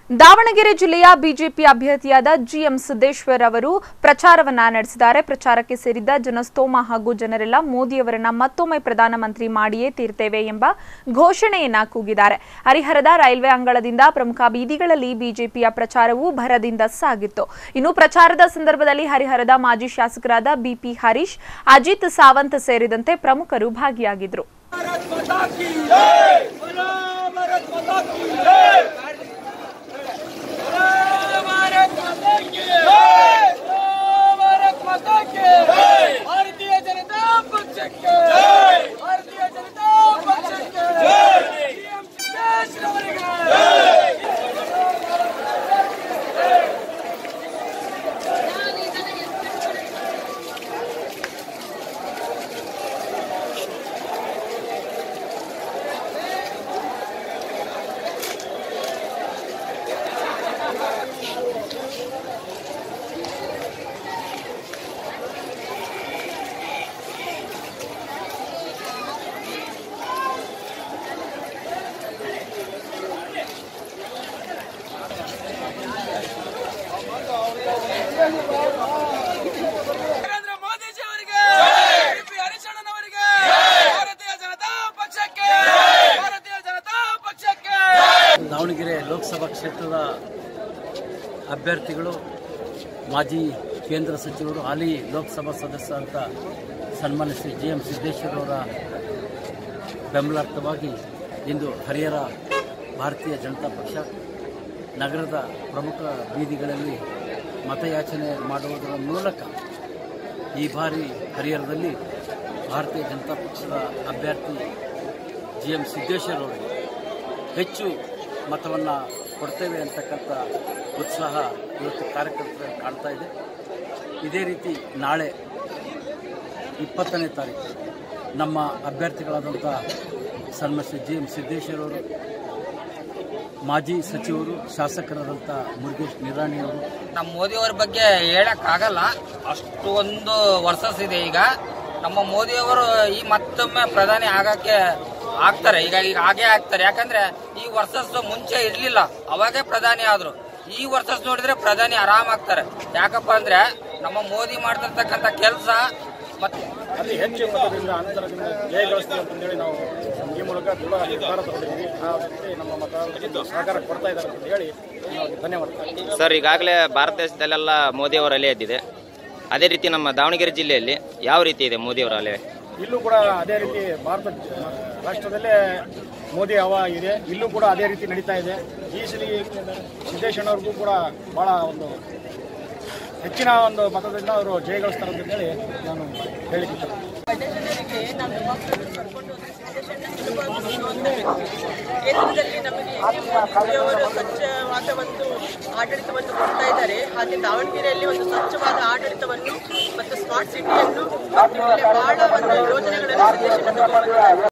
ದಾವಣಗೆರೆ ಜಿಲ್ಲೆಯ BJP ಅಭ್ಯರ್ಥಿಯಾದ GM Siddeshwar ಅವರು ಪ್ರಚಾರವನ್ನ ನಡೆಸಿದ್ದಾರೆ ಪ್ರಚಾರಕ್ಕೆ ಸೇರಿದ್ದ ಜನಸ್ತೋಮ ಹಾಗೂ ಜನರೆಲ್ಲ ಮೋದಿಯವರನ್ನ ಮತ್ತೊಮ್ಮೆ ಪ್ರಧಾನಮಂತ್ರಿ ಮಾಡಿಯೇ ತೀರ್ತೇವೆ ಎಂಬ ಘೋಷಣೆಯನ್ನ ಕೂಗಿದ್ದಾರೆ ಹರಿಹರದ ರೈಲ್ವೆ ಅಂಗಳದಿಂದ ಪ್ರಮುಖ ಬೀದಿಗಳಲ್ಲಿ ಬಿಜೆಪಿಯ ಪ್ರಚಾರವು ಭರದಿಂದ ಸಾಗಿತ್ತು ಇನ್ನು ಪ್ರಚಾರದ ಸಂದರ್ಭದಲ್ಲಿ ಹರಿಹರದ ಮಾಜಿ ಶಾಸಕರಾದ ಬಿಪಿ ಹರೀಶ್ ಅಜಿತ್ ಸಾವಂತ್ ಸೇರಿದಂತೆ ಪ್ರಮುಖರು ಭಾಗಿಯಾಗಿದ್ರು भारत माता की जय बोलो भारत माता की जय बोलो भारत माता की जय बोलो भारत माता की जय भारतीय जनता पक्ष के जय भारतीय जनता पक्ष के जय सीएम सिद्धेश्वर ಅವರಿಗೆ ಜೈ ನರೇಂದ್ರ ಮೋದಿಜಿ ಅವರಿಗೆ ಪಿ ಹರಿಶಣ್ಣನವರಿಗೆ ಭಾರತೀಯ ಜನತಾ ಪಕ್ಷಕ್ಕೆ ಭಾರತೀಯ ಜನತಾ ಪಕ್ಷಕ್ಕೆ ದಾವಣಗೆರೆ ಲೋಕಸಭಾ ಕ್ಷೇತ್ರದ ಅಭ್ಯರ್ಥಿಗಳು ಮಾಜಿ ಕೇಂದ್ರ ಸಚಿವರು ಹಾಲಿ ಲೋಕಸಭಾ ಸದಸ್ಯ ಅಂತ ಸನ್ಮಾನ್ಯ ಶ್ರೀ ಜಿ ಎಂ ಸಿದ್ದೇಶ್ವರ ಅವರ ಬೆಂಬಲಾರ್ಥವಾಗಿ ಇಂದು ಹರಿಹರ ಭಾರತೀಯ ಜನತಾ ಪಕ್ಷ ನಗರದ ಪ್ರಮುಖ ಬೀದಿಗಳಲ್ಲಿ ಮತಯಾಚನೆ ಮಾಡುವುದರ ಮೂಲಕ ಈ ಬಾರಿ ಹರಿಹರದಲ್ಲಿ ಭಾರತೀಯ ಜನತಾ ಪಕ್ಷದ ಅಭ್ಯರ್ಥಿ ಜಿ ಎಂ ಸಿದ್ದೇಶ್ವರ ಅವರಿಗೆ ಹೆಚ್ಚು ಮತವನ್ನು ಕೊಡ್ತೇವೆ ಅಂತಕ್ಕಂಥ ಉತ್ಸಾಹ ಇವತ್ತು ಕಾರ್ಯಕರ್ತರಲ್ಲಿ ಕಾಣ್ತಾ ಇದೆ ಇದೇ ರೀತಿ ನಾಳೆ ಇಪ್ಪತ್ತನೇ ತಾರೀಕು ನಮ್ಮ ಅಭ್ಯರ್ಥಿಗಳಾದಂಥ ಸನ್ಮಾನ್ಯ ಶ್ರೀ ಜಿ ಎಂ ಸಿದ್ದೇಶ್ವರವರು ಮಾಜಿ ಸಚಿವರು ಶಾಸಕರಾದಂಥ ಮುರುಗೇಶ್ ನಿರಾಣಿಯವರು ನಮ್ಮ ಮೋದಿಯವರ ಬಗ್ಗೆ ಹೇಳಕ್ ಆಗಲ್ಲ ಅಷ್ಟು ಒಂದು ವರ್ಸಸ್ ಇದೆ ಈಗ ನಮ್ಮ ಮೋದಿಯವರು ಈ ಮತ್ತೊಮ್ಮೆ ಪ್ರಧಾನಿ ಆಗಕ್ಕೆ ಆಗ್ತಾರೆ ಈಗ ಈಗ ಹಾಗೆ ಆಗ್ತಾರೆ ಯಾಕಂದ್ರೆ ಈ ವರ್ಸಸ್ ಮುಂಚೆ ಇರ್ಲಿಲ್ಲ ಅವಾಗೇ ಪ್ರಧಾನಿ ಆದ್ರು ಈ ವರ್ಸಸ್ ನೋಡಿದ್ರೆ ಪ್ರಧಾನಿ ಆರಾಮ್ ಆಗ್ತಾರೆ ಯಾಕಪ್ಪ ಅಂದ್ರೆ ನಮ್ಮ ಮೋದಿ ಮಾಡ್ತಿರ್ತಕ್ಕಂಥ ಕೆಲಸ ಮತ್ತೆ ಅತಿ ಹೆಚ್ಚು ಮತದಿಂದ ಅಂತರದಿಂದ ಜಯಗಳಿಸ್ತೀವಿ ಅಂತಂದೇಳಿ ನಾವು ಈ ಮೂಲಕ ದೃಢ ನಿರ್ಧಾರ ತಗೊಂಡಿದ್ದೀವಿ ಆ ವ್ಯಕ್ತಿ ನಮ್ಮ ಮತ ಸಹಕಾರ ಕೊಡ್ತಾ ಇದ್ದಾರೆ ಅಂತ ಹೇಳಿ ನಾವು ಧನ್ಯವಾದ ಸರ್ ಈಗಾಗಲೇ ಭಾರತ ದೇಶದಲ್ಲೆಲ್ಲ ಮೋದಿ ಅವರ ಅಲೆ ಎದ್ದಿದೆ ಅದೇ ರೀತಿ ನಮ್ಮ ದಾವಣಗೆರೆ ಜಿಲ್ಲೆಯಲ್ಲಿ ಯಾವ ರೀತಿ ಇದೆ ಮೋದಿ ಅವರ ಅಲೆ ಇಲ್ಲೂ ಕೂಡ ಅದೇ ರೀತಿ ಭಾರತ ರಾಷ್ಟ್ರದಲ್ಲೇ ಮೋದಿ ಹವ ಇದೆ ಇಲ್ಲೂ ಕೂಡ ಅದೇ ರೀತಿ ನಡೀತಾ ಇದೆ ಈ ಸಲ ಸಿದ್ದೇಶಣ್ಣವ್ರಿಗೂ ಕೂಡ ಬಹಳ ಒಂದು ಹೆಚ್ಚಿನ ಒಂದು ಮತದಿಂದ ಅವರು ಜಯಗಳಿಸ್ತಾರೆ ಅಂತ ಹೇಳಿ ನಾನು ಹೇಳಿಕ್ಕೆ ಇಷ್ಟಪಡ್ತೀನಿ ಕೇಂದ್ರದಲ್ಲಿ ನಮಗೆ ಮೋದಿಯವರು ಸ್ವಚ್ಛವಾದ ಒಂದು ಆಡಳಿತವನ್ನು ಕೊಡ್ತಾ ಇದ್ದಾರೆ ಹಾಗೆ ದಾವಣಗೆರೆಯಲ್ಲಿ ಒಂದು ಸ್ವಚ್ಛವಾದ ಆಡಳಿತವನ್ನು ಮತ್ತು ಸ್ಮಾರ್ಟ್ ಸಿಟಿಯನ್ನು ಮತ್ತು ಇಲ್ಲಿ ಬಹಳ ಒಂದು ಯೋಜನೆಗಳನ್ನು ನಿರ್ದೇಶನ